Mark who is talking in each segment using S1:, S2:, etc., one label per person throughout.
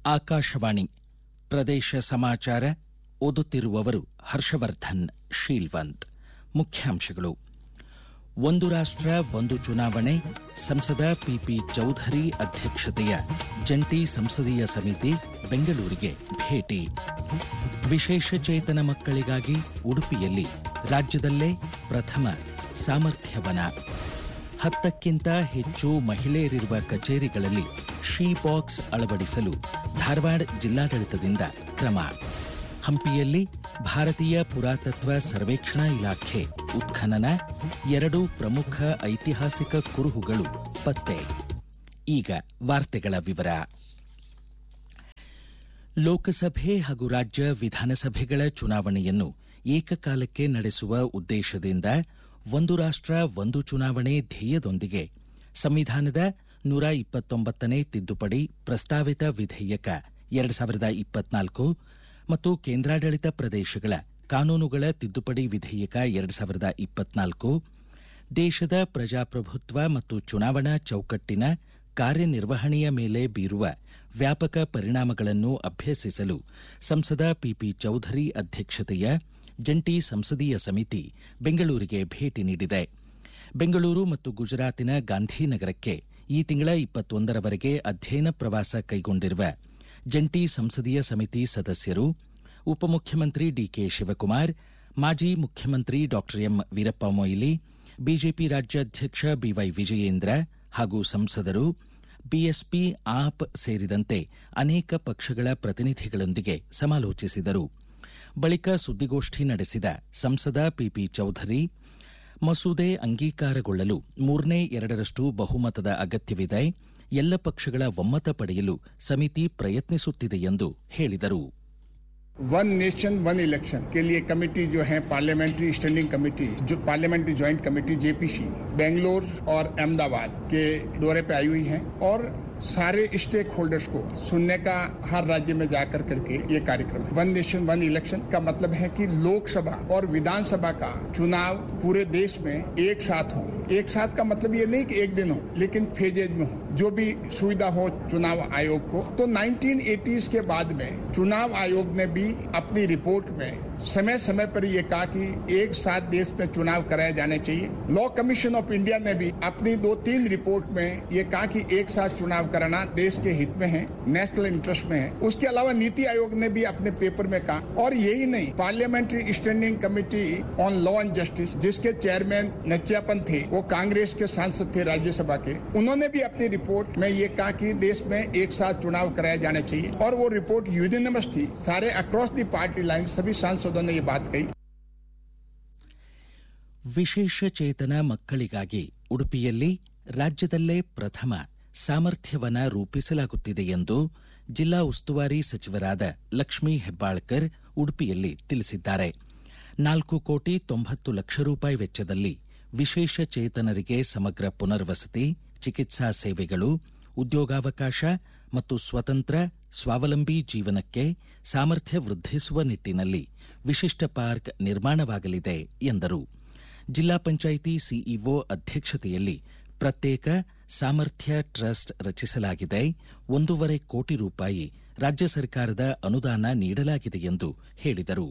S1: ಆಕಾಶವಾಣಿ ಪ್ರದೇಶ ಸಮಾಚಾರ ಓದುತ್ತಿರುವವರು ಹರ್ಷವರ್ಧನ್ ಶೀಲ್ವಂತ್ ಮುಖ್ಯಾಂಶಗಳು ಒಂದು ರಾಷ್ಟ್ರ ಒಂದು ಚುನಾವಣೆ ಸಂಸದ ಪಿಪಿ ಚೌಧರಿ ಅಧ್ಯಕ್ಷತೆಯ ಜಂಟಿ ಸಂಸದೀಯ ಸಮಿತಿ ಬೆಂಗಳೂರಿಗೆ ಭೇಟಿ ವಿಶೇಷ ಚೇತನ ಮಕ್ಕಳಿಗಾಗಿ ಉಡುಪಿಯಲ್ಲಿ ರಾಜ್ಯದಲ್ಲೇ ಪ್ರಥಮ ಸಾಮರ್ಥ್ಯವನ ಹತ್ತಕ್ಕಿಂತ ಹೆಚ್ಚು ಮಹಿಳೆಯರಿರುವ ಕಚೇರಿಗಳಲ್ಲಿ ಶೀ ಬಾಕ್ಸ್ ಅಳವಡಿಸಲು ಧಾರವಾಡ ಜಿಲ್ಲಾಡಳಿತದಿಂದ ಕ್ರಮ ಹಂಪಿಯಲ್ಲಿ ಭಾರತೀಯ ಪುರಾತತ್ವ ಸರ್ವೇಕ್ಷಣಾ ಇಲಾಖೆ ಉತ್ಖನನ ಎರಡು ಪ್ರಮುಖ ಐತಿಹಾಸಿಕ ಕುರುಹುಗಳು ಪತ್ತೆ ಈಗ ವಾರ್ತೆಗಳ ವಿವರ ಲೋಕಸಭೆ ಹಾಗೂ ರಾಜ್ಯ ವಿಧಾನಸಭೆಗಳ ಚುನಾವಣೆಯನ್ನು ಏಕಕಾಲಕ್ಕೆ ನಡೆಸುವ ಉದ್ದೇಶದಿಂದ ಒಂದು ರಾಷ್ಟ್ರ ಒಂದು ಚುನಾವಣೆ ಧ್ಯೇಯದೊಂದಿಗೆ ಸಂವಿಧಾನದ ನೂರ ಇಪ್ಪತ್ತೊಂಬತ್ತನೇ ತಿದ್ದುಪಡಿ ಪ್ರಸ್ತಾವಿತ ವಿಧೇಯಕ ಎರಡು ಸಾವಿರದ ಇಪ್ಪತ್ನಾಲ್ಕು ಮತ್ತು ಕೇಂದ್ರಾಡಳಿತ ಪ್ರದೇಶಗಳ ಕಾನೂನುಗಳ ತಿದ್ದುಪಡಿ ವಿಧೇಯಕ ಎರಡು ಸಾವಿರದ ಇಪ್ಪತ್ನಾಲ್ಕು ದೇಶದ ಪ್ರಜಾಪ್ರಭುತ್ವ ಮತ್ತು ಚುನಾವಣಾ ಚೌಕಟ್ಟಿನ ಕಾರ್ಯನಿರ್ವಹಣೆಯ ಮೇಲೆ ಬೀರುವ ವ್ಯಾಪಕ ಪರಿಣಾಮಗಳನ್ನು ಅಭ್ಯಸಿಸಲು ಸಂಸದ ಪಿಪಿ ಚೌಧರಿ ಅಧ್ಯಕ್ಷತೆಯ ಜಂಟಿ ಸಂಸದೀಯ ಸಮಿತಿ ಬೆಂಗಳೂರಿಗೆ ಭೇಟಿ ನೀಡಿದೆ ಬೆಂಗಳೂರು ಮತ್ತು ಗುಜರಾತಿನ ಗಾಂಧಿನಗರಕ್ಕೆ ಈ ತಿಂಗಳ ಇಪ್ಪತ್ತೊಂದರವರೆಗೆ ಅಧ್ಯಯನ ಪ್ರವಾಸ ಕೈಗೊಂಡಿರುವ ಜಂಟಿ ಸಂಸದೀಯ ಸಮಿತಿ ಸದಸ್ಯರು ಉಪಮುಖ್ಯಮಂತ್ರಿ ಡಿಕೆ ಶಿವಕುಮಾರ್ ಮಾಜಿ ಮುಖ್ಯಮಂತ್ರಿ doctor M Veerappa Moily BJP ರಾಜ್ಯಾಧ್ಯಕ್ಷ ಬಿವೈ ವಿಜಯೇಂದ್ರ ಹಾಗೂ ಸಂಸದರು ಬಿಎಸ್ಪಿ ಆಪ್ ಸೇರಿದಂತೆ ಅನೇಕ ಪಕ್ಷಗಳ ಪ್ರತಿನಿಧಿಗಳೊಂದಿಗೆ ಸಮಾಲೋಚಿಸಿದರು ಬಳಿಕ ಸುದ್ದಿಗೋಷ್ಠಿ ನಡೆಸಿದ ಸಂಸದ ಪಿಪಿ ಚೌಧರಿ ಮಸೂದೆ ಅಂಗೀಕಾರಗೊಳ್ಳಲು ಮೂರನೇ ಎರಡರಷ್ಟು ಬಹುಮತದ ಅಗತ್ಯವಿದೆ ಎಲ್ಲ ಪಕ್ಷಗಳ ಒಮ್ಮತ ಪಡೆಯಲು ಸಮಿತಿ ಪ್ರಯತ್ನಿಸುತ್ತಿದೆ ಎಂದು ಹೇಳಿದರು
S2: वन नेशन वन इलेक्शन के लिए कमेटी जो है पार्लियामेंट्री स्टैंडिंग कमेटी जो parliamentary joint committee JPC Bangalore और अहमदाबाद के दौरे पे आई हुई है और सारे स्टेक होल्डर्स को सुनने का हर राज्य में जाकर करके ये कार्यक्रम वन नेशन वन इलेक्शन का मतलब है कि लोकसभा और विधानसभा का चुनाव पूरे देश में एक साथ हो एक साथ का मतलब ये नहीं कि एक दिन हो लेकिन फेजेज में हो जो भी सुविधा हो चुनाव आयोग को तो 1980s के बाद में चुनाव आयोग ने भी अपनी रिपोर्ट में समय समय पर ये कहा कि एक साथ देश में चुनाव कराए जाने चाहिए लॉ कमीशन ऑफ इंडिया ने भी अपनी दो तीन रिपोर्ट में ये कहा कि एक साथ चुनाव कराना देश के हित में है नेशनल इंटरेस्ट में है उसके अलावा नीति आयोग ने भी अपने पेपर में कहा और यही नहीं parliamentary standing committee on law and justice जिसके चेयरमैन नचियापन थे वो कांग्रेस के सांसद थे राज्यसभा के उन्होंने भी अपनी रिपोर्ट में ये कहा कि देश में एक साथ चुनाव कराए जाने चाहिए और वो रिपोर्ट यूनिनमस थी सारे अक्रॉस दी पार्टी लाइन सभी सांसदों ने ये बात कही
S1: ವಿಶೇಷ ಚೇತನ ಮಕ್ಕಳಿಗಾಗಿ ಉಡುಪಿಯಲ್ಲಿ ರಾಜ್ಯದಲ್ಲೇ ಪ್ರಥಮ ಸಾಮರ್ಥ್ಯವನ ರೂಪಿಸಲಾಗುತ್ತಿದೆ ಎಂದು ಜಿಲ್ಲಾ ಉಸ್ತುವಾರಿ ಸಚಿವರಾದ ಲಕ್ಷ್ಮೀ ಹೆಬ್ಬಾಳ್ಕರ್ ಉಡುಪಿಯಲ್ಲಿ ತಿಳಿಸಿದ್ದಾರೆ ನಾಲ್ಕು ಕೋಟಿ ತೊಂಬತ್ತು ಲಕ್ಷ ರೂಪಾಯಿ ವೆಚ್ಚದಲ್ಲಿ ವಿಶೇಷ ಚೇತನರಿಗೆ ಸಮಗ್ರ ಪುನರ್ವಸತಿ ಚಿಕಿತ್ಸಾ ಸೇವೆಗಳು ಉದ್ಯೋಗಾವಕಾಶ ಮತ್ತು ಸ್ವತಂತ್ರ ಸ್ವಾವಲಂಬಿ ಜೀವನಕ್ಕೆ ಸಾಮರ್ಥ್ಯ ವೃದ್ಧಿಸುವ ನಿಟ್ಟಿನಲ್ಲಿ ವಿಶಿಷ್ಟ ಪಾರ್ಕ್ ನಿರ್ಮಾಣವಾಗಲಿದೆ ಎಂದರು ಜಿಲ್ಲಾ ಪಂಚಾಯಿತಿ ಸಿಇಒ ಅಧ್ಯಕ್ಷತೆಯಲ್ಲಿ ಪ್ರತ್ಯೇಕ ಸಾಮರ್ಥ್ಯ ಟ್ರಸ್ಟ್ ರಚಿಸಲಾಗಿದೆ ಒಂದೂವರೆ ಕೋಟಿ ರೂಪಾಯಿ ರಾಜ್ಯ ಸರ್ಕಾರದ ಅನುದಾನ ನೀಡಲಾಗಿದೆ ಎಂದು ಹೇಳಿದರು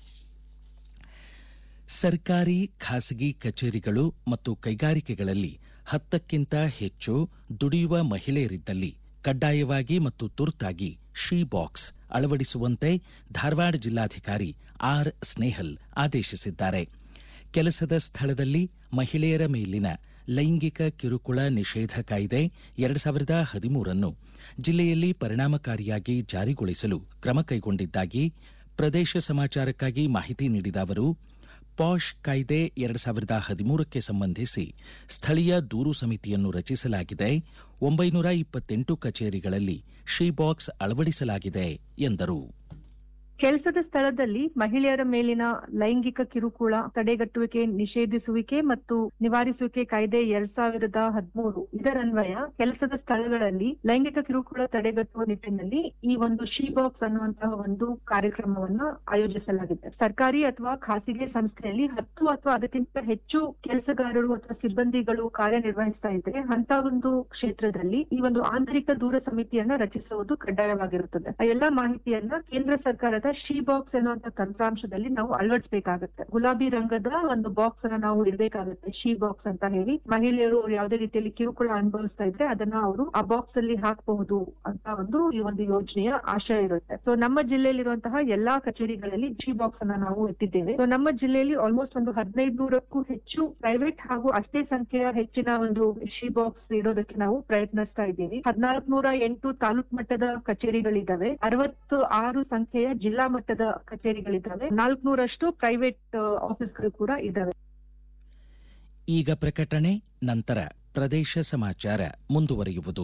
S1: ಸರ್ಕಾರಿ ಖಾಸಗಿ ಕಚೇರಿಗಳು ಮತ್ತು ಕೈಗಾರಿಕೆಗಳಲ್ಲಿ ಹತ್ತಕ್ಕಿಂತ ಹೆಚ್ಚು ದುಡಿಯುವ ಮಹಿಳೆಯರಿದ್ದಲ್ಲಿ ಕಡ್ಡಾಯವಾಗಿ ಮತ್ತು ತುರ್ತಾಗಿ ಶೀ ಬಾಕ್ಸ್ ಅಳವಡಿಸುವಂತೆ ಧಾರವಾಡ ಜಿಲ್ಲಾಧಿಕಾರಿ ಆರ್ ಸ್ನೇಹಲ್ ಆದೇಶಿಸಿದ್ದಾರೆ ಕೆಲಸದ ಸ್ಥಳದಲ್ಲಿ ಮಹಿಳೆಯರ ಮೇಲಿನ ಲೈಂಗಿಕ ಕಿರುಕುಳ ನಿಷೇಧ ಕಾಯ್ದೆ ಎರಡು ಸಾವಿರದ ಹದಿಮೂರನ್ನು ಜಿಲ್ಲೆಯಲ್ಲಿ ಪರಿಣಾಮಕಾರಿಯಾಗಿ ಜಾರಿಗೊಳಿಸಲು ಕ್ರಮ ಕೈಗೊಂಡಿದ್ದಾಗಿ ಪ್ರದೇಶ ಸಮಾಚಾರಕ್ಕಾಗಿ ಮಾಹಿತಿ ನೀಡಿದ ಅವರು ಪಾಶ್ ಕಾಯ್ದೆ ಎರಡು ಸಾವಿರದ ಹದಿಮೂರಕ್ಕೆ ಸಂಬಂಧಿಸಿ ಸ್ಥಳೀಯ ದೂರು ಸಮಿತಿಯನ್ನು ರಚಿಸಲಾಗಿದೆ ಒಂಬೈನೂರ ಇಪ್ಪತ್ತೆಂಟು ಕಚೇರಿಗಳಲ್ಲಿ ಶೀ ಬಾಕ್ಸ್ ಅಳವಡಿಸಲಾಗಿದೆ ಎಂದರು
S3: ಕೆಲಸದ ಸ್ಥಳದಲ್ಲಿ ಮಹಿಳೆಯರ ಮೇಲಿನ ಲೈಂಗಿಕ ಕಿರುಕುಳ ತಡೆಗಟ್ಟುವಿಕೆ ನಿಷೇಧಿಸುವಿಕೆ ಮತ್ತು ನಿವಾರಿಸುವಿಕೆ ಕಾಯ್ದೆ ಎರಡ್ ಸಾವಿರದ ಹದಿಮೂರು ಇದರನ್ವಯ ಕೆಲಸದ ಸ್ಥಳಗಳಲ್ಲಿ ಲೈಂಗಿಕ ಕಿರುಕುಳ ತಡೆಗಟ್ಟುವ ನಿಟ್ಟಿನಲ್ಲಿ ಈ ಒಂದು ಶಿ ಬಾಕ್ಸ್ ಅನ್ನುವಂತಹ ಒಂದು ಕಾರ್ಯಕ್ರಮವನ್ನು ಆಯೋಜಿಸಲಾಗಿದೆ ಸರ್ಕಾರಿ ಅಥವಾ ಖಾಸಗಿ ಸಂಸ್ಥೆಯಲ್ಲಿ ಹತ್ತು ಅಥವಾ ಅದಕ್ಕಿಂತ ಹೆಚ್ಚು ಕೆಲಸಗಾರರು ಅಥವಾ ಸಿಬ್ಬಂದಿಗಳು ಕಾರ್ಯನಿರ್ವಹಿಸ್ತಾ ಇದ್ರೆ ಅಂತ ಒಂದು ಕ್ಷೇತ್ರದಲ್ಲಿ ಈ ಒಂದು ಆಂತರಿಕ ದೂರ ಸಮಿತಿಯನ್ನ ರಚಿಸುವುದು ಕಡ್ಡಾಯವಾಗಿರುತ್ತದೆ ಆ ಎಲ್ಲಾ ಮಾಹಿತಿಯನ್ನ ಕೇಂದ್ರ ಸರ್ಕಾರದ ಶಿ ಬಾಕ್ಸ್ ಎನ್ನುವಂತ ತಂತ್ರಾಂಶದಲ್ಲಿ ನಾವು ಅಳವಡಿಸಬೇಕಾಗುತ್ತೆ ಗುಲಾಬಿ ರಂಗದ ಒಂದು ಬಾಕ್ಸ್ ಅನ್ನ ನಾವು ಇಡಬೇಕಾಗುತ್ತೆ ಶಿ ಬಾಕ್ಸ್ ಅಂತ ಹೇಳಿ ಮಹಿಳೆಯರು ಅವ್ರು ಯಾವುದೇ ರೀತಿಯಲ್ಲಿ ಕಿರುಕುಳ ಅನುಭವಿಸ್ತಾ ಇದ್ರೆ ಅದನ್ನ ಅವರು ಆ ಬಾಕ್ಸ್ ಅಲ್ಲಿ ಹಾಕಬಹುದು ಅಂತ ಒಂದು ಈ ಒಂದು ಯೋಜನೆಯ ಆಶಯ ಇರುತ್ತೆ ಸೊ ನಮ್ಮ ಜಿಲ್ಲೆಯಲ್ಲಿರುವಂತಹ ಎಲ್ಲಾ ಕಚೇರಿಗಳಲ್ಲಿ ಶಿ ಬಾಕ್ಸ್ ಅನ್ನ ನಾವು ಇಟ್ಟಿದ್ದೇವೆ ಸೊ ನಮ್ಮ ಜಿಲ್ಲೆಯಲ್ಲಿ ಆಲ್ಮೋಸ್ಟ್ ಒಂದು ಹದಿನೈದು ನೂರಕ್ಕೂ ಹೆಚ್ಚು ಪ್ರೈವೇಟ್ ಹಾಗೂ ಅಷ್ಟೇ ಸಂಖ್ಯೆಯ ಹೆಚ್ಚಿನ ಒಂದು ಶಿ ಬಾಕ್ಸ್ ಇಡೋದಕ್ಕೆ ನಾವು ಪ್ರಯತ್ನಿಸ್ತಾ ಇದ್ದೀವಿ ಹದಿನಾಲ್ಕು ನೂರ ಎಂಟು ತಾಲೂಕ್ ಮಟ್ಟದ ಕಚೇರಿಗಳಿದ್ದಾವೆ ಅರವತ್ತು ಆರು ಸಂಖ್ಯೆಯ ಜಿಲ್ಲಾ ಮಟ್ಟದ ಕಚೇರಿಗಳಿದ್ದಾವೆ ನಾಲ್ಕುನೂರಷ್ಟು ಪ್ರೈವೇಟ್ ಆಫೀಸ್ಗಳು ಕೂಡ ಇದ್ದಾವೆ
S1: ಈಗ ಪ್ರಕಟಣೆ ನಂತರ ಪ್ರದೇಶ ಸಮಾಚಾರ ಮುಂದುವರಿಯುವುದು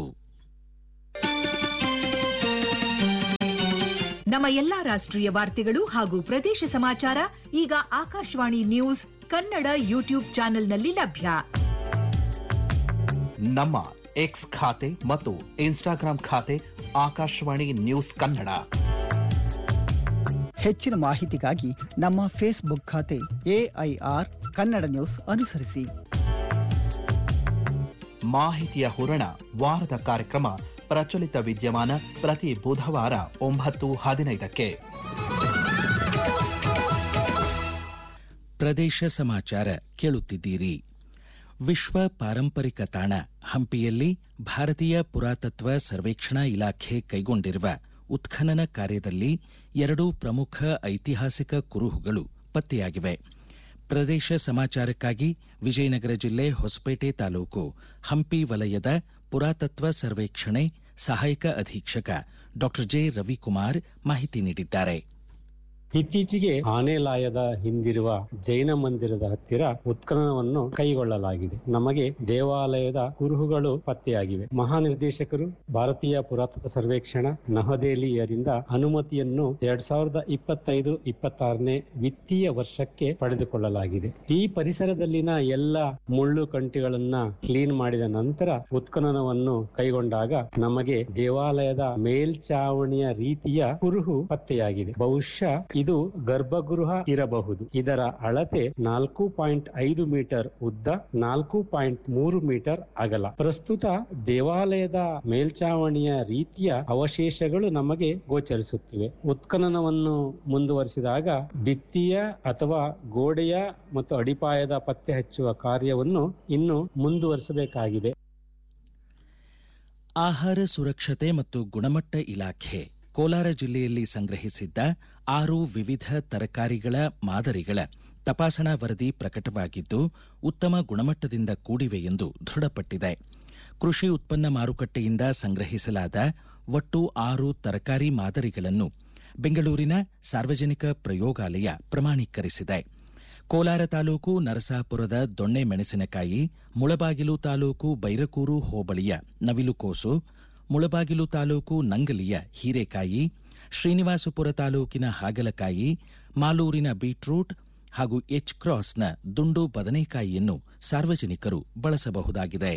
S4: ನಮ್ಮ ಎಲ್ಲಾ ರಾಷ್ಟ್ರೀಯ ವಾರ್ತೆಗಳು ಹಾಗೂ ಪ್ರದೇಶ ಸಮಾಚಾರ ಈಗ ಆಕಾಶವಾಣಿ ನ್ಯೂಸ್ ಕನ್ನಡ ಯೂಟ್ಯೂಬ್ ಚಾನೆಲ್ನಲ್ಲಿ ಲಭ್ಯ
S5: ನಮ್ಮ ಎಕ್ಸ್ ಖಾತೆ ಮತ್ತು ಇನ್ಸ್ಟಾಗ್ರಾಂ ಖಾತೆ ಆಕಾಶವಾಣಿ ನ್ಯೂಸ್ ಕನ್ನಡ
S6: ಹೆಚ್ಚಿನ ಮಾಹಿತಿಗಾಗಿ ನಮ್ಮ ಫೇಸ್ಬುಕ್ ಖಾತೆ ಎಐಆರ್ ಕನ್ನಡ ನ್ಯೂಸ್ ಅನುಸರಿಸಿ
S5: ಮಾಹಿತಿಯ ಹೂರಣ ವಾರದ ಕಾರ್ಯಕ್ರಮ ಪ್ರಚಲಿತ ವಿದ್ಯಮಾನ ಪ್ರತಿ ಬುಧವಾರ ಒಂಬತ್ತು ಹದಿನೈದಕ್ಕೆ
S1: ಪ್ರದೇಶ ಸಮಾಚಾರ ಕೇಳುತ್ತಿದ್ದೀರಿ ವಿಶ್ವ ಪಾರಂಪರಿಕ ತಾಣ ಹಂಪಿಯಲ್ಲಿ ಭಾರತೀಯ ಪುರಾತತ್ವ ಸರ್ವೇಕ್ಷಣಾ ಇಲಾಖೆ ಕೈಗೊಂಡಿರುವ ಉತ್ಖನನ ಕಾರ್ಯದಲ್ಲಿ ಎರಡು ಪ್ರಮುಖ ಐತಿಹಾಸಿಕ ಕುರುಹುಗಳು ಪತ್ತೆಯಾಗಿವೆ ಪ್ರದೇಶ ಸಮಾಚಾರಕ್ಕಾಗಿ ವಿಜಯನಗರ ಜಿಲ್ಲೆ ಹೊಸಪೇಟೆ ತಾಲೂಕು ಹಂಪಿ ವಲಯದ ಪುರಾತತ್ವ ಸರ್ವೇಕ್ಷಣೆ ಸಹಾಯಕ ಅಧೀಕ್ಷಕ ಡಾ ಜೆ ರವಿಕುಮಾರ್ ಮಾಹಿತಿ ನೀಡಿದ್ದಾರೆ
S7: ಇತ್ತೀಚೆಗೆ ಆನೆಲಾಯದ ಹಿಂದಿರುವ ಜೈನ ಮಂದಿರದ ಹತ್ತಿರ ಉತ್ಖನನವನ್ನು ಕೈಗೊಳ್ಳಲಾಗಿದೆ ನಮಗೆ ದೇವಾಲಯದ ಕುರುಹುಗಳು ಪತ್ತೆಯಾಗಿವೆ ಮಹಾನಿರ್ದೇಶಕರು ಭಾರತೀಯ ಪುರಾತತ್ವ ಸರ್ವೇಕ್ಷಣಾ ನವದೆಹಲಿಯರಿಂದ ಅನುಮತಿಯನ್ನು ಎರಡ್ ಸಾವಿರದ ಇಪ್ಪತ್ತೈದು ಇಪ್ಪತ್ತಾರನೇ ವಿತ್ತೀಯ ವರ್ಷಕ್ಕೆ ಪಡೆದುಕೊಳ್ಳಲಾಗಿದೆ ಈ ಪರಿಸರದಲ್ಲಿನ ಎಲ್ಲ ಮುಳ್ಳು ಕಂಟಿಗಳನ್ನ ಕ್ಲೀನ್ ಮಾಡಿದ ನಂತರ ಉತ್ಖನನವನ್ನು ಕೈಗೊಂಡಾಗ ನಮಗೆ ದೇವಾಲಯದ ಮೇಲ್ಚಾವಣಿಯ ರೀತಿಯ ಕುರುಹು ಪತ್ತೆಯಾಗಿದೆ ಬಹುಶಃ ಇದು ಗರ್ಭಗೃಹ ಇರಬಹುದು ಇದರ ಅಳತೆ ನಾಲ್ಕು ಪಾಯಿಂಟ್ ಐದು ಮೀಟರ್ ಉದ್ದ ನಾಲ್ಕು ಪಾಯಿಂಟ್ ಮೂರು ಮೀಟರ್ ಅಗಲ ಪ್ರಸ್ತುತ ದೇವಾಲಯದ ಮೇಲ್ಚಾವಣಿಯ ರೀತಿಯ ಅವಶೇಷಗಳು ನಮಗೆ ಗೋಚರಿಸುತ್ತಿವೆ ಉತ್ಖನನವನ್ನು ಮುಂದುವರಿಸಿದಾಗ ಭಿತ್ತಿಯ ಅಥವಾ ಗೋಡೆಯ ಮತ್ತು ಅಡಿಪಾಯದ ಪತ್ತೆ ಹಚ್ಚುವ ಕಾರ್ಯವನ್ನು ಇನ್ನು ಮುಂದುವರಿಸಬೇಕಾಗಿದೆ
S1: ಆಹಾರ ಸುರಕ್ಷತೆ ಮತ್ತು ಗುಣಮಟ್ಟ ಇಲಾಖೆ ಕೋಲಾರ ಜಿಲ್ಲೆಯಲ್ಲಿ ಸಂಗ್ರಹಿಸಿದ್ದ ಆರು ವಿವಿಧ ತರಕಾರಿಗಳ ಮಾದರಿಗಳ ತಪಾಸಣಾ ವರದಿ ಪ್ರಕಟವಾಗಿದ್ದು ಉತ್ತಮ ಗುಣಮಟ್ಟದಿಂದ ಕೂಡಿವೆ ಎಂದು ದೃಢಪಟ್ಟಿದೆ ಕೃಷಿ ಉತ್ಪನ್ನ ಮಾರುಕಟ್ಟೆಯಿಂದ ಸಂಗ್ರಹಿಸಲಾದ ಒಟ್ಟು ಆರು ತರಕಾರಿ ಮಾದರಿಗಳನ್ನು ಬೆಂಗಳೂರಿನ ಸಾರ್ವಜನಿಕ ಪ್ರಯೋಗಾಲಯ ಪ್ರಮಾಣೀಕರಿಸಿದೆ ಕೋಲಾರ ತಾಲೂಕು ನರಸಾಪುರದ ದೊಣ್ಣೆ ಮೆಣಸಿನಕಾಯಿ ಮುಳಬಾಗಿಲು ತಾಲೂಕು ಬೈರಕೂರು ಹೋಬಳಿಯ ನವಿಲುಕೋಸು ಮುಳಬಾಗಿಲು ತಾಲೂಕು ನಂಗಲಿಯ ಹೀರೆಕಾಯಿ ಶ್ರೀನಿವಾಸಪುರ ತಾಲೂಕಿನ ಹಾಗಲಕಾಯಿ ಮಾಲೂರಿನ ಬೀಟ್ರೂಟ್ ಹಾಗೂ ಎಚ್ ಕ್ರಾಸ್ನ ದುಂಡು ಬದನೆಕಾಯಿಯನ್ನು ಸಾರ್ವಜನಿಕರು ಬಳಸಬಹುದಾಗಿದೆ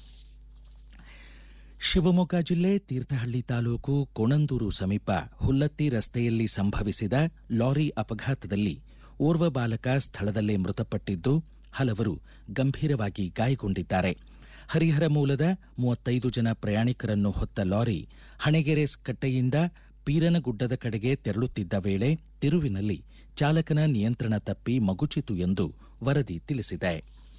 S1: ಶಿವಮೊಗ್ಗ ಜಿಲ್ಲೆ ತೀರ್ಥಹಳ್ಳಿ ತಾಲೂಕು ಕೋಣಂದೂರು ಸಮೀಪ ಹುಲ್ಲತ್ತಿ ರಸ್ತೆಯಲ್ಲಿ ಸಂಭವಿಸಿದ ಲಾರಿ ಅಪಘಾತದಲ್ಲಿ ಓರ್ವ ಬಾಲಕ ಸ್ಥಳದಲ್ಲೇ ಮೃತಪಟ್ಟಿದ್ದು ಹಲವರು ಗಂಭೀರವಾಗಿ ಗಾಯಗೊಂಡಿದ್ದಾರೆ ಹರಿಹರ ಮೂಲದ ಮೂವತ್ತೈದು ಜನ ಪ್ರಯಾಣಿಕರನ್ನು ಹೊತ್ತ ಲಾರಿ ಹಣೆಗೆರೆ ಕಟ್ಟೆಯಿಂದ ಪೀರನಗುಡ್ಡದ ಕಡೆಗೆ ತೆರಳುತ್ತಿದ್ದ ವೇಳೆ ತಿರುವಿನಲ್ಲಿ ಚಾಲಕನ ನಿಯಂತ್ರಣ ತಪ್ಪಿ ಮಗುಚಿತು ಎಂದು ವರದಿ ತಿಳಿಸಿದೆ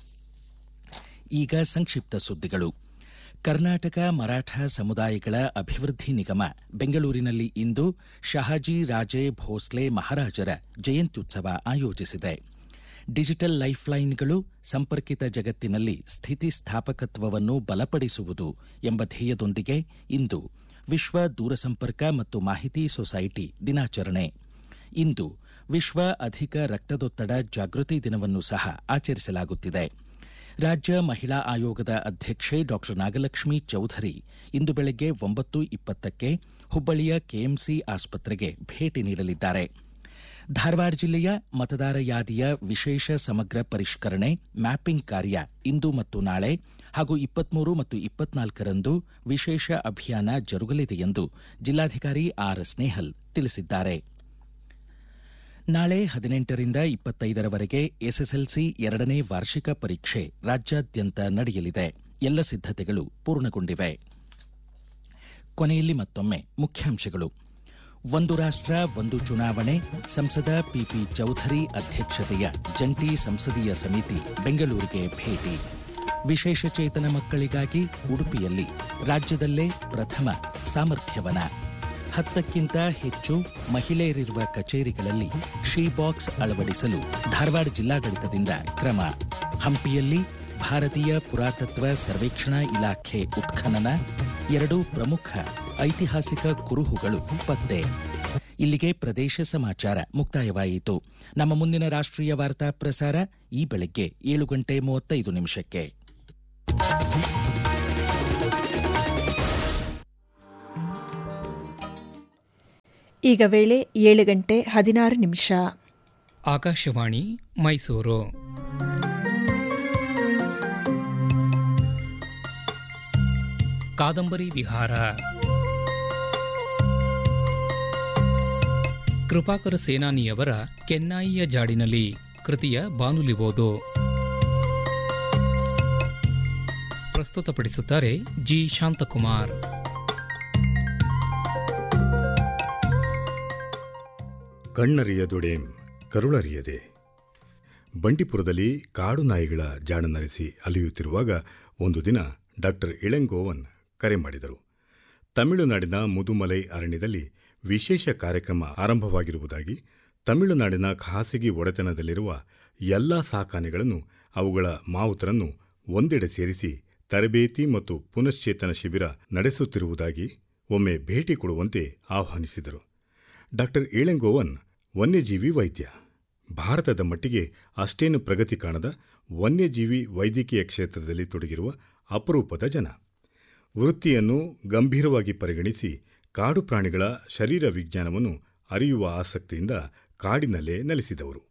S1: ಈಗ ಸಂಕ್ಷಿಪ್ತ ಸುದ್ದಿಗಳು ಕರ್ನಾಟಕ ಮರಾಠ ಸಮುದಾಯಗಳ ಅಭಿವೃದ್ಧಿ ನಿಗಮ ಬೆಂಗಳೂರಿನಲ್ಲಿ ಇಂದು ಶಹಾಜಿ ರಾಜೇ ಭೋಸ್ಲೆ ಮಹಾರಾಜರ ಜಯಂತ್ಯುತ್ಸವ ಆಯೋಜಿಸಿದೆ ಡಿಜಿಟಲ್ ಲೈಫ್ಲೈನ್ಗಳು ಸಂಪರ್ಕಿತ ಜಗತ್ತಿನಲ್ಲಿ ಸ್ಥಿತಿಸ್ಥಾಪಕತ್ವವನ್ನು ಬಲಪಡಿಸುವುದು ಎಂಬ ಧ್ಯೇಯದೊಂದಿಗೆ ಇಂದು ವಿಶ್ವ ದೂರಸಂಪರ್ಕ ಮತ್ತು ಮಾಹಿತಿ ಸೊಸೈಟಿ ದಿನಾಚರಣೆ ಇಂದು ವಿಶ್ವ ಅಧಿಕ ರಕ್ತದೊತ್ತಡ ಜಾಗೃತಿ ದಿನವನ್ನು ಸಹ ಆಚರಿಸಲಾಗುತ್ತಿದೆ ರಾಜ್ಯ ಮಹಿಳಾ ಆಯೋಗದ ಅಧ್ಯಕ್ಷೆ ಡಾಕ್ಟರ್ ನಾಗಲಕ್ಷ್ಮಿ ಚೌಧರಿ ಇಂದು ಬೆಳಗ್ಗೆ ಒಂಬತ್ತು ಇಪ್ಪತ್ತಕ್ಕೆ ಹುಬ್ಬಳ್ಳಿಯ ಕೆಎಂಸಿ ಆಸ್ಪತ್ರೆಗೆ ಭೇಟಿ ನೀಡಲಿದ್ದಾರೆ ಧಾರವಾಡ ಜಿಲ್ಲೆಯ ಮತದಾರ ಯಾದಿಯ ವಿಶೇಷ ಸಮಗ್ರ ಪರಿಷ್ಕರಣೆ ಮ್ಯಾಪಿಂಗ್ ಕಾರ್ಯ ಇಂದು ಮತ್ತು ನಾಳೆ ಹಾಗೂ ಇಪ್ಪತ್ಮೂರು ಮತ್ತು ಇಪ್ಪತ್ನಾಲ್ಕರಂದು ವಿಶೇಷ ಅಭಿಯಾನ ಜರುಗಲಿದೆ ಎಂದು ಜಿಲ್ಲಾಧಿಕಾರಿ ಆರ್ ಸ್ನೇಹಲ್ ತಿಳಿಸಿದ್ದಾರೆ ನಾಳೆ ಹದಿನೆಂಟರಿಂದ ಇಪ್ಪತ್ತೈದರವರೆಗೆ ಎಸ್ಎಸ್ಎಲ್ಸಿ ಎರಡನೇ ವಾರ್ಷಿಕ ಪರೀಕ್ಷೆ ರಾಜ್ಯಾದ್ಯಂತ ನಡೆಯಲಿದೆ ಎಲ್ಲ ಸಿದ್ಧತೆಗಳು ಪೂರ್ಣಗೊಂಡಿವೆ ಕೊನೆಯಲ್ಲಿ ಮತ್ತೊಮ್ಮೆ ಮುಖ್ಯಾಂಶಗಳು ಒಂದು ರಾಷ್ಟ್ರ ಒಂದು ಚುನಾವಣೆ ಸಂಸದ ಪಿಪಿ ಚೌಧರಿ ಅಧ್ಯಕ್ಷತೆಯ ಜಂಟಿ ಸಂಸದೀಯ ಸಮಿತಿ ಬೆಂಗಳೂರಿಗೆ ಭೇಟಿ ವಿಶೇಷಚೇತನ ಮಕ್ಕಳಿಗಾಗಿ ಉಡುಪಿಯಲ್ಲಿ ರಾಜ್ಯದಲ್ಲೇ ಪ್ರಥಮ ಸಾಮರ್ಥ್ಯವನ ಹತ್ತಕ್ಕಿಂತ ಹೆಚ್ಚು ಮಹಿಳೆಯರಿರುವ ಕಚೇರಿಗಳಲ್ಲಿ ಶೀ ಬಾಕ್ಸ್ ಅಳವಡಿಸಲು ಧಾರವಾಡ ಜಿಲ್ಲಾಡಳಿತದಿಂದ ಕ್ರಮ ಹಂಪಿಯಲ್ಲಿ ಭಾರತೀಯ ಪುರಾತತ್ವ ಸರ್ವೇಕ್ಷಣಾ ಇಲಾಖೆ ಉತ್ಖನನ ಎರಡು ಪ್ರಮುಖ ಐತಿಹಾಸಿಕ ಕುರುಹುಗಳು ಪತ್ತೆ ಇಲ್ಲಿಗೆ ಪ್ರದೇಶ ಸಮಾಚಾರ ಮುಕ್ತಾಯವಾಯಿತು ನಮ್ಮ ಮುಂದಿನ ರಾಷ್ಟ್ರೀಯ ವಾರ್ತಾ ಪ್ರಸಾರ ಈ ಬೆಳಗ್ಗೆ ಏಳು ಗಂಟೆ ಮೂವತ್ತೈದು ನಿಮಿಷಕ್ಕೆ
S8: ಈಗ ವೇಳೆ ಏಳು ಗಂಟೆ ಹದಿನಾರು ನಿಮಿಷ
S9: ಆಕಾಶವಾಣಿ ಮೈಸೂರು ಕಾದಂಬರಿ ವಿಹಾರ ಕೃಪಾಕರ ಸೇನಾನಿಯವರ ಕೆನ್ನಾಯಿಯ ಜಾಡಿನಲ್ಲಿ ಕೃತಿಯ ಬಾನುಲಿ ಓದು ಪ್ರಸ್ತುತಪಡಿಸುತ್ತಾರೆ ಜಿ ಶಾಂತಕುಮಾರ್
S10: ಕಣ್ಣರಿಯದೊಡೆಂ ಕರುಳರಿಯದೆ ಬಂಡೀಪುರದಲ್ಲಿ ಕಾಡು ನಾಯಿಗಳ ಜಾಡನರಿಸಿ ಅಲಿಯುತ್ತಿರುವಾಗ ಒಂದು ದಿನ ಡಾಕ್ಟರ್ ಇಳೆಂಗೋವನ್ ಕರೆ ಮಾಡಿದರು ತಮಿಳುನಾಡಿನ ಮುದುಮಲೈ ಅರಣ್ಯದಲ್ಲಿ ವಿಶೇಷ ಕಾರ್ಯಕ್ರಮ ಆರಂಭವಾಗಿರುವುದಾಗಿ ತಮಿಳುನಾಡಿನ ಖಾಸಗಿ ಒಡೆತನದಲ್ಲಿರುವ ಎಲ್ಲ ಸಾಕಾನೆಗಳನ್ನು ಅವುಗಳ ಮಾವುತರನ್ನು ಒಂದೆಡೆ ಸೇರಿಸಿ ತರಬೇತಿ ಮತ್ತು ಪುನಶ್ಚೇತನ ಶಿಬಿರ ನಡೆಸುತ್ತಿರುವುದಾಗಿ ಒಮ್ಮೆ ಭೇಟಿ ಕೊಡುವಂತೆ ಆಹ್ವಾನಿಸಿದರು ಡಾಕ್ಟರ್ ಏಳೆಂಗೋವನ್ ವನ್ಯಜೀವಿ ವೈದ್ಯ ಭಾರತದ ಮಟ್ಟಿಗೆ ಅಷ್ಟೇನು ಪ್ರಗತಿ ಕಾಣದ ವನ್ಯಜೀವಿ ವೈದ್ಯಕೀಯ ಕ್ಷೇತ್ರದಲ್ಲಿ ತೊಡಗಿರುವ ಅಪರೂಪದ ಜನ ವೃತ್ತಿಯನ್ನು ಗಂಭೀರವಾಗಿ ಪರಿಗಣಿಸಿ ಕಾಡು ಪ್ರಾಣಿಗಳ ಶರೀರ ವಿಜ್ಞಾನವನ್ನು ಅರಿಯುವ ಆಸಕ್ತಿಯಿಂದ ಕಾಡಿನಲ್ಲೇ ನೆಲೆಸಿದವರು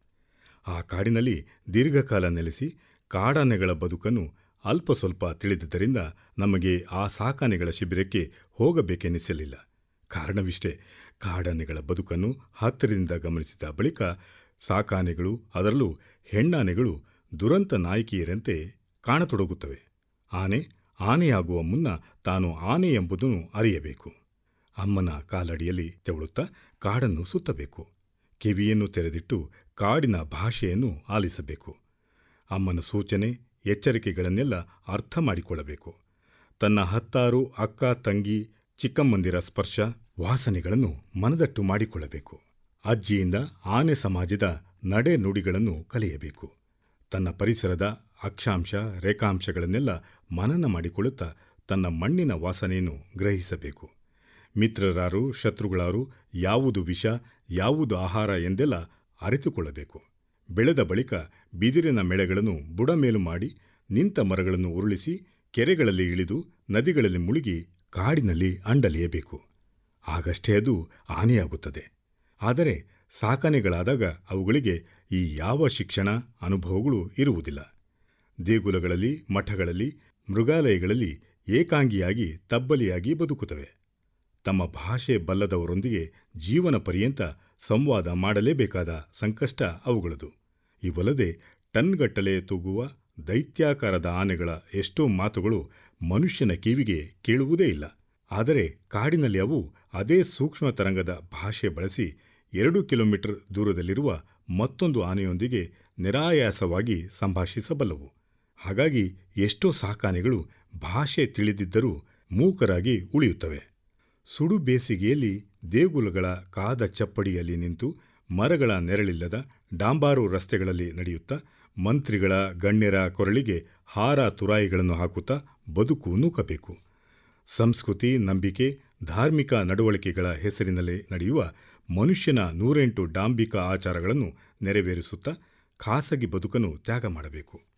S10: ಆ ಕಾಡಿನಲ್ಲಿ ದೀರ್ಘಕಾಲ ನೆಲೆಸಿ ಕಾಡಾನೆಗಳ ಬದುಕನ್ನು ಅಲ್ಪ ಸ್ವಲ್ಪ ತಿಳಿದಿದ್ದರಿಂದ ನಮಗೆ ಆ ಸಾಕಾನೆಗಳ ಶಿಬಿರಕ್ಕೆ ಹೋಗಬೇಕೆನಿಸಲಿಲ್ಲ ಕಾರಣವಿಷ್ಟೇ ಕಾಡಾನೆಗಳ ಬದುಕನ್ನು ಹತ್ತಿರದಿಂದ ಗಮನಿಸಿದ ಬಳಿಕ ಸಾಕಾನೆಗಳು ಅದರಲ್ಲೂ ಹೆಣ್ಣಾನೆಗಳು ದುರಂತ ನಾಯಕಿಯರಂತೆ ಕಾಣತೊಡಗುತ್ತವೆ ಆನೆ ಆನೆಯಾಗುವ ಮುನ್ನ ತಾನು ಆನೆ ಎಂಬುದನ್ನು ಅರಿಯಬೇಕು ಅಮ್ಮನ ಕಾಲಡಿಯಲ್ಲಿ ತೆವಳುತ್ತಾ ಕಾಡನ್ನು ಸುತ್ತಬೇಕು ಕಿವಿಯನ್ನು ತೆರೆದಿಟ್ಟು ಕಾಡಿನ ಭಾಷೆಯನ್ನು ಆಲಿಸಬೇಕು ಅಮ್ಮನ ಸೂಚನೆ ಎಚ್ಚರಿಕೆಗಳನ್ನೆಲ್ಲ ಅರ್ಥ ಮಾಡಿಕೊಳ್ಳಬೇಕು ತನ್ನ ಹತ್ತಾರು ಅಕ್ಕ ತಂಗಿ ಚಿಕ್ಕಮ್ಮಂದಿರ ಸ್ಪರ್ಶ ವಾಸನೆಗಳನ್ನು ಮನದಟ್ಟು ಮಾಡಿಕೊಳ್ಳಬೇಕು ಅಜ್ಜಿಯಿಂದ ಆನೆ ಸಮಾಜದ ನಡೆ ನುಡಿಗಳನ್ನು ಕಲಿಯಬೇಕು ತನ್ನ ಪರಿಸರದ ಅಕ್ಷಾಂಶ ರೇಖಾಂಶಗಳನ್ನೆಲ್ಲ ಮನನ ಮಾಡಿಕೊಳ್ಳುತ್ತಾ ತನ್ನ ಮಣ್ಣಿನ ವಾಸನೆಯನ್ನು ಗ್ರಹಿಸಬೇಕು ಮಿತ್ರರಾರು ಶತ್ರುಗಳಾರು ಯಾವುದು ವಿಷ ಯಾವುದು ಆಹಾರ ಎಂದೆಲ್ಲ ಅರಿತುಕೊಳ್ಳಬೇಕು ಬೆಳೆದ ಬಳಿಕ ಬಿದಿರಿನ ಮೆಳೆಗಳನ್ನು ಬುಡಮೇಲು ಮಾಡಿ ನಿಂತ ಮರಗಳನ್ನು ಉರುಳಿಸಿ ಕೆರೆಗಳಲ್ಲಿ ಇಳಿದು ನದಿಗಳಲ್ಲಿ ಮುಳುಗಿ ಕಾಡಿನಲ್ಲಿ ಅಂಡಲಿಯಬೇಕು ಆಗಷ್ಟೇ ಅದು ಆನೆಯಾಗುತ್ತದೆ ಆದರೆ ಸಾಕಾನೆಗಳಾದಾಗ ಅವುಗಳಿಗೆ ಈ ಯಾವ ಶಿಕ್ಷಣ ಅನುಭವಗಳು ಇರುವುದಿಲ್ಲ ದೇಗುಲಗಳಲ್ಲಿ ಮಠಗಳಲ್ಲಿ ಮೃಗಾಲಯಗಳಲ್ಲಿ ಏಕಾಂಗಿಯಾಗಿ ತಬ್ಬಲಿಯಾಗಿ ಬದುಕುತ್ತವೆ ತಮ್ಮ ಭಾಷೆ ಬಲ್ಲದವರೊಂದಿಗೆ ಜೀವನ ಪರ್ಯಂತ ಸಂವಾದ ಮಾಡಲೇಬೇಕಾದ ಸಂಕಷ್ಟ ಅವುಗಳದು ಇವಲ್ಲದೆ ಟನ್ಗಟ್ಟಲೆ ತೂಗುವ ದೈತ್ಯಾಕಾರದ ಆನೆಗಳ ಎಷ್ಟೋ ಮಾತುಗಳು ಮನುಷ್ಯನ ಕಿವಿಗೆ ಕೇಳುವುದೇ ಇಲ್ಲ ಆದರೆ ಕಾಡಿನಲ್ಲಿ ಅವು ಅದೇ ಸೂಕ್ಷ್ಮ ತರಂಗದ ಭಾಷೆ ಬಳಸಿ ಎರಡು ಕಿಲೋಮೀಟರ್ ದೂರದಲ್ಲಿರುವ ಮತ್ತೊಂದು ಆನೆಯೊಂದಿಗೆ ನಿರಾಯಾಸವಾಗಿ ಸಂಭಾಷಿಸಬಲ್ಲವು ಹಾಗಾಗಿ ಎಷ್ಟೋ ಸಾಕಾನೆಗಳು ಭಾಷೆ ತಿಳಿದಿದ್ದರೂ ಮೂಕರಾಗಿ ಉಳಿಯುತ್ತವೆ ಸುಡು ಬೇಸಿಗೆಯಲ್ಲಿ ದೇಗುಲಗಳ ಕಾದ ಚಪ್ಪಡಿಯಲ್ಲಿ ನಿಂತು ಮರಗಳ ನೆರಳಿಲ್ಲದ ಡಾಂಬಾರು ರಸ್ತೆಗಳಲ್ಲಿ ನಡೆಯುತ್ತಾ ಮಂತ್ರಿಗಳ ಗಣ್ಯರ ಕೊರಳಿಗೆ ಹಾರ ತುರಾಯಿಗಳನ್ನು ಹಾಕುತ್ತಾ ಬದುಕು ನೂಕಬೇಕು ಸಂಸ್ಕೃತಿ ನಂಬಿಕೆ ಧಾರ್ಮಿಕ ನಡವಳಿಕೆಗಳ ಹೆಸರಿನಲ್ಲಿ ನಡೆಯುವ ಮನುಷ್ಯನ ನೂರೆಂಟು ಡಾಂಬಿಕ ಆಚಾರಗಳನ್ನು ನೆರವೇರಿಸುತ್ತಾ ಖಾಸಗಿ ಬದುಕನ್ನು ತ್ಯಾಗ ಮಾಡಬೇಕು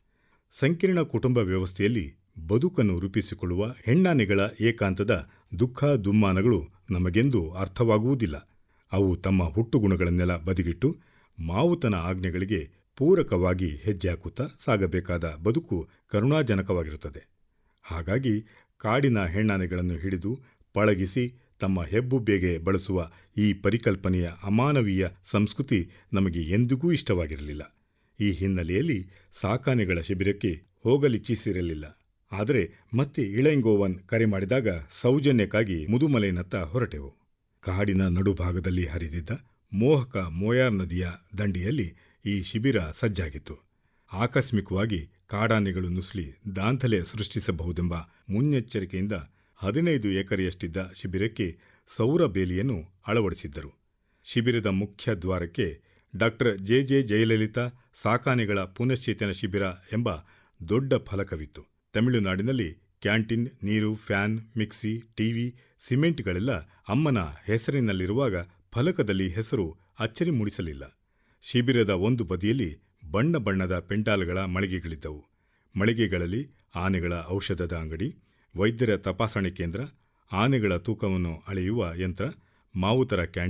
S10: ಸಂಕೀರ್ಣ ಕುಟುಂಬ ವ್ಯವಸ್ಥೆಯಲ್ಲಿ ಬದುಕನ್ನು ರೂಪಿಸಿಕೊಳ್ಳುವ ಹೆಣ್ಣಾನೆಗಳ ಏಕಾಂತದ ದುಃಖ ದುಮ್ಮಾನಗಳು ನಮಗೆಂದೂ ಅರ್ಥವಾಗುವುದಿಲ್ಲ ಅವು ತಮ್ಮ ಹುಟ್ಟುಗುಣಗಳನ್ನೆಲ್ಲ ಬದಿಗಿಟ್ಟು ಮಾವುತನ ಆಜ್ಞೆಗಳಿಗೆ ಪೂರಕವಾಗಿ ಹೆಜ್ಜೆ ಹಾಕುತ್ತಾ ಸಾಗಬೇಕಾದ ಬದುಕು ಕರುಣಾಜನಕವಾಗಿರುತ್ತದೆ ಹಾಗಾಗಿ ಕಾಡಿನ ಹೆಣ್ಣಾನೆಗಳನ್ನು ಹಿಡಿದು ಪಳಗಿಸಿ ತಮ್ಮ ಹೆಬ್ಬುಬ್ಬೆಗೆ ಬಳಸುವ ಈ ಪರಿಕಲ್ಪನೆಯ ಅಮಾನವೀಯ ಸಂಸ್ಕೃತಿ ನಮಗೆ ಎಂದಿಗೂ ಇಷ್ಟವಾಗಿರಲಿಲ್ಲ ಈ ಹಿನ್ನೆಲೆಯಲ್ಲಿ ಸಾಕಾನೆಗಳ ಶಿಬಿರಕ್ಕೆ ಹೋಗಲಿಚ್ಛಿಸಿರಲಿಲ್ಲ ಆದರೆ ಮತ್ತೆ ಇಳೆಂಗೋವನ್ ಕರೆ ಮಾಡಿದಾಗ ಸೌಜನ್ಯಕ್ಕಾಗಿ ಮುದುಮಲೆನತ್ತ ಹೊರಟೆವು ಕಾಡಿನ ನಡುಭಾಗದಲ್ಲಿ ಹರಿದಿದ್ದ ಮೋಹಕ ಮೋಯಾರ್ ನದಿಯ ದಂಡೆಯಲ್ಲಿ ಈ ಶಿಬಿರ ಸಜ್ಜಾಗಿತ್ತು ಆಕಸ್ಮಿಕವಾಗಿ ಕಾಡಾನೆಗಳು ನುಸುಳಿ ದಾಂಧಲೆ ಸೃಷ್ಟಿಸಬಹುದೆಂಬ ಮುನ್ನೆಚ್ಚರಿಕೆಯಿಂದ ಹದಿನೈದು ಎಕರೆಯಷ್ಟಿದ್ದ ಶಿಬಿರಕ್ಕೆ ಸೌರ ಬೇಲಿಯನ್ನು ಅಳವಡಿಸಿದ್ದರು ಶಿಬಿರದ ಮುಖ್ಯ ದ್ವಾರಕ್ಕೆ ಡಾಕ್ಟರ್ ಜೆ ಜೆ ಜಯಲಲಿತಾ ಸಾಕಾನೆಗಳ ಪುನಶ್ಚೇತನ ಶಿಬಿರ ಎಂಬ ದೊಡ್ಡ ಫಲಕವಿತ್ತು ತಮಿಳುನಾಡಿನಲ್ಲಿ ಕ್ಯಾಂಟೀನ್ ನೀರು ಫ್ಯಾನ್ ಮಿಕ್ಸಿ ಟಿವಿ ಸಿಮೆಂಟ್ಗಳೆಲ್ಲ ಅಮ್ಮನ ಹೆಸರಿನಲ್ಲಿರುವಾಗ ಫಲಕದಲ್ಲಿ ಹೆಸರು ಅಚ್ಚರಿ ಮೂಡಿಸಲಿಲ್ಲ ಶಿಬಿರದ ಒಂದು ಬದಿಯಲ್ಲಿ ಬಣ್ಣ ಬಣ್ಣದ ಪೆಂಟಾಲ್ಗಳ ಮಳಿಗೆಗಳಿದ್ದವು ಮಳಿಗೆಗಳಲ್ಲಿ ಆನೆಗಳ ಔಷಧದ ಅಂಗಡಿ ವೈದ್ಯರ ತಪಾಸಣೆ ಕೇಂದ್ರ ಆನೆಗಳ ತೂಕವನ್ನು ಅಳೆಯುವ ಯಂತ್ರ ಮಾವುತರ ಕ್ಯಾಂಟೀನ್